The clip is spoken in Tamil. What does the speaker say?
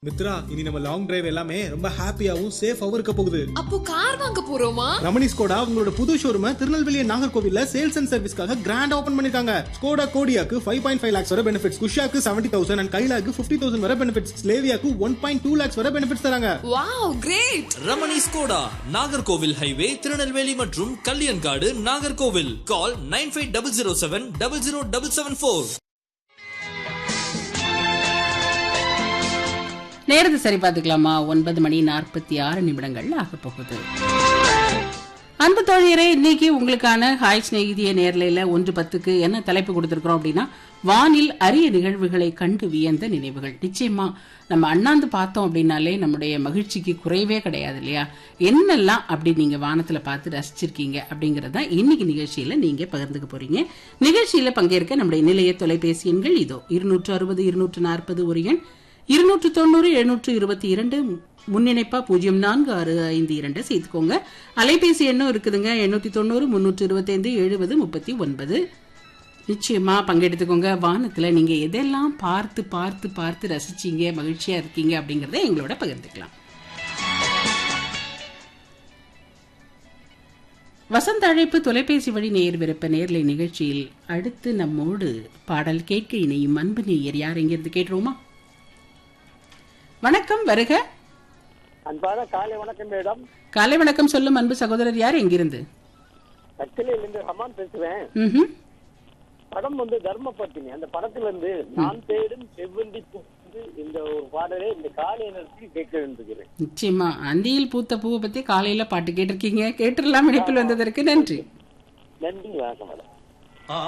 மித்ரா இனி நம்ம லாங் டிரைவ் எல்லாமே ரொம்ப ஹாப்பியாவும் சேஃபாவும் இருக்க போகுது அப்போ கார் வாங்க போறோமா ரமணி ஸ்கோடா உங்களோட புது ஷோரூம திருநெல்வேலி and நாகர்கோவில்ல சேல்ஸ் அண்ட் சர்வீஸ்க்காக கிராண்ட் ஓபன் பண்ணிருக்காங்க ஸ்கோடா கோடியாக்கு ஃபைவ் பாயிண்ட் ஃபைவ் லேக்ஸ் வர பெனிஃபிட்ஸ் குஷாக்கு செவன்டி தௌசண்ட் அண்ட் கைலாக்கு ஃபிஃப்டி தௌசண்ட் வர பெனிஃபிட்ஸ் ஸ்லேவியாக்கு ஒன் பாயிண்ட் டூ லேக்ஸ் வர பெனிஃபிட்ஸ் தராங்க wow great Ramani Skoda Nagercoil highway Tirunelveli மற்றும் Kalyankadu Nagercoil call nine five double zero seven double zero double seven four நேரத்தை சரி பார்த்துக்கலாமா ஒன்பது மணி நாற்பத்தி ஆறு நிமிடங்கள் ஆக போகுது அன்பு தோழியரே இன்னைக்கு உங்களுக்கான ஹாய் சிநேகிதிய நேர்லையில ஒன்று பத்துக்கு என்ன தலைப்பு கொடுத்திருக்கிறோம் அப்படின்னா வானில் அரிய நிகழ்வுகளை கண்டு வியந்த நினைவுகள் நிச்சயமா நம்ம அண்ணாந்து பார்த்தோம் அப்படின்னாலே நம்முடைய மகிழ்ச்சிக்கு குறைவே கிடையாது இல்லையா என்னெல்லாம் அப்படி நீங்க வானத்துல பார்த்து ரசிச்சிருக்கீங்க அப்படிங்கறத இன்னைக்கு நிகழ்ச்சியில நீங்க பகிர்ந்துக்க போறீங்க நிகழ்ச்சியில பங்கேற்க நம்முடைய நிலைய தொலைபேசி எண்கள் இதோ இருநூற்று அறுபது இருநூற்று நாற்பது ஒரு எண் இருநூற்று தொண்ணூறு எழுநூற்று இருபத்தி இரண்டு முன்னிணைப்பா பூஜ்ஜியம் நான்கு ஆறு ஐந்து இரண்டு சேர்த்துக்கோங்க அலைபேசி எண்ணும் இருக்குதுங்க எண்ணூத்தி தொண்ணூறு முன்னூற்று இருபத்தைந்து எழுபது முப்பத்தி ஒன்பது நிச்சயமா பங்கெடுத்துக்கோங்க வானத்துல நீங்க எதெல்லாம் பார்த்து பார்த்து பார்த்து ரசிச்சீங்க மகிழ்ச்சியா இருக்கீங்க அப்படிங்கறத எங்களோட பகிர்ந்துக்கலாம் வசந்த அழைப்பு தொலைபேசி வழி நேர் விருப்ப நேர்லை நிகழ்ச்சியில் அடுத்து நம்மோடு பாடல் கேட்க இணையும் அன்பு நேயர் யார் எங்கிருந்து கேட்டுருவோமா வணக்கம் வருக அன்பான காலை வணக்கம் மேடம் காலை வணக்கம் சொல்லும் அன்பு சகோதரர் யார் எங்கிருந்து கச்சிலையிலிருந்து ஹமான் பேசுறேன் ம்ஹும். படம் வந்து தர்மபத்தினி அந்த படத்துல இருந்து நான் தேடும் செவ்வந்தி பூ வந்து இந்த ஒரு பாடலே இந்த காலை நேரத்துக்கு கேட்க வேண்டியிருக்கிறேன் நிச்சயமா அந்தியில் பூத்த பூவை பத்தி காலையில பாட்டு கேட்டிருக்கீங்க கேட்டுடலாம் இணைப்பில் வந்ததற்கு நன்றி நன்றி வணக்கம் மேடம்